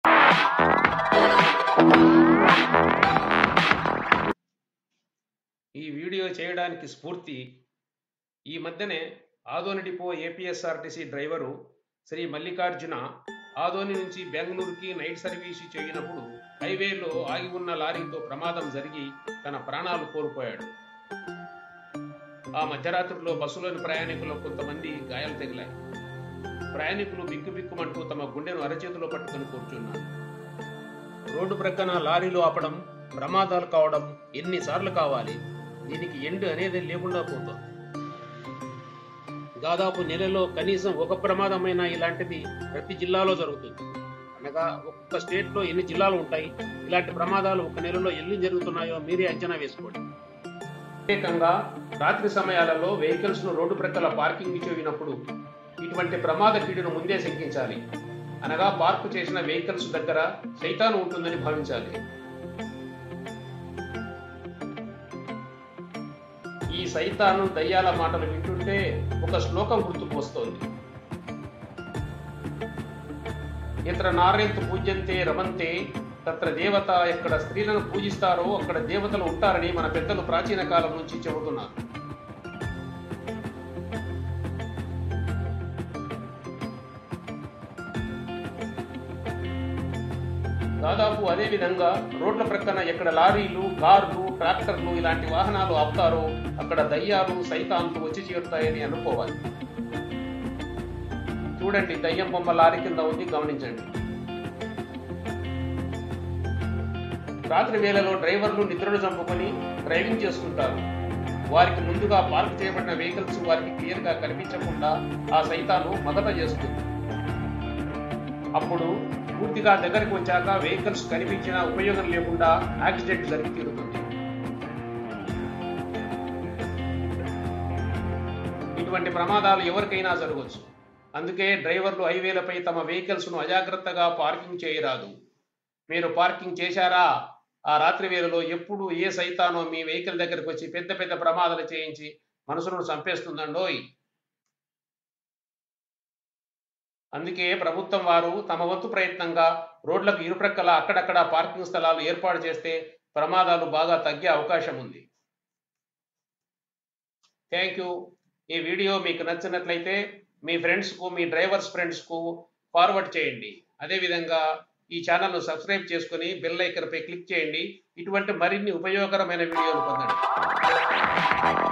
ఈ వీడియో చేయడానికి స్ఫూర్తి ఈ మధ్యనే Adoni depot APSRTC driver Shri Mallikarjuna Adoni నుంచి బెంగళూరుకి నైట్ సర్వీస్ చేయనప్పుడు హైవేలో ఆగి ఉన్న లారీతో ప్రమాదం జరిగి తన ప్రాణాలు కోల్పోయాడు ఆ మధ్యరాత్రిలో బస్సులోని ప్రయాణికులు కొంతమంది గాయాలు తగిలాయి ప్రయాణికులు బిక్కుబిక్కుమంటూ తమ గుండెను అరచేతిలో పట్టుకొని కూర్చున్నారు రోడ్డు ప్రక్కన లారీలు ఆపడం ప్రమాదాలు కావడం ఎన్నిసార్లు కావాలి దీనికి ఎండ్ అనేది లేకుండా పోతుంది దాదాపు నెలలో కనీసం ఒక ప్రమాదమైన ఇలాంటిది ప్రతి జిల్లాలో జరుగుతుంది అనగా ఒక్కొక్క స్టేట్ లో ఎన్ని జిల్లాలు ఉంటాయి ఇలాంటి ప్రమాదాలు ఒక నెలలో ఎన్ని జరుగుతున్నాయో మీరే అంచనా వేసుకోండి ప్రత్యేకంగా రాత్రి సమయాలలో వెహికల్స్ ను రోడ్డు ప్రక్కల పార్కింగ్ చేయనప్పుడు ఇటువంటి ప్రమాద కీడును ముందే శంకించాలి అనగా పార్కు చేసిన వెహికల్స్ దగ్గర సైతాను ఉంటుందని భావించాలి ఈ సైతాను దయ్యాల మాటలు వింటుంటే ఒక శ్లోకం గుర్తుకు వస్తోంది ఇతర నారెంతు పూజ్యంతే రమంతే తత్ర దేవత ఎక్కడ స్త్రీలను పూజిస్తారో అక్కడ దేవతలు ఉంటారని మన పెద్దలు ప్రాచీన కాలం నుంచి చెబుతున్నారు దాదాపు అదే విధంగా రోడ్ల ప్రక్కన ఎక్కడ లారీలు కార్లు ట్రాక్టర్లు ఇలాంటి వాహనాలు ఆపుతారో అక్కడ దయ్యాలు సైతాన్లు వచ్చి చేరుతాయని అనుకోవాలి చూడండి దయ్యం బొమ్మ లారీ కింద ఉంది గమనించండి రాత్రి వేళలో డ్రైవర్లు నిద్రను చంపుకొని డ్రైవింగ్ చేస్తుంటారు వారికి ముందుగా పార్క్ చేయబడిన వెహికల్స్ వారికి క్లియర్ గా కనిపించకుండా ఆ సైతాను మొదట చేస్తుంది అప్పుడు పూర్తిగా దగ్గరికి వచ్చాక వెహికల్స్ కనిపించినా ఉపయోగం లేకుండా యాక్సిడెంట్ జరిగి తీరుతుంది ఇటువంటి ప్రమాదాలు ఎవరికైనా జరగవచ్చు అందుకే డ్రైవర్లు హైవేలపై తమ వెహికల్స్ ను అజాగ్రత్తగా పార్కింగ్ చేయరాదు మీరు పార్కింగ్ చేశారా ఆ రాత్రి వేళలో ఎప్పుడు ఏ సైతానో మీ వెహికల్ దగ్గరికి వచ్చి పెద్ద పెద్ద ప్రమాదాలు చేయించి మనుషులను చంపేస్తుందండోయ్ అందుకే ప్రభుత్వం వారు తమ వంతు ప్రయత్నంగా రోడ్లకు ఇరుప్రక్కల అక్కడక్కడ పార్కింగ్ స్థలాలు ఏర్పాటు చేస్తే ప్రమాదాలు బాగా తగ్గే అవకాశం ఉంది థ్యాంక్ యూ ఈ వీడియో మీకు నచ్చినట్లయితే మీ ఫ్రెండ్స్కు మీ డ్రైవర్స్ ఫ్రెండ్స్కు ఫార్వర్డ్ చేయండి అదేవిధంగా ఈ ఛానల్ను సబ్స్క్రైబ్ చేసుకుని బెల్ ఐకన్పై క్లిక్ చేయండి ఇటువంటి మరిన్ని ఉపయోగకరమైన వీడియోలు పొందండి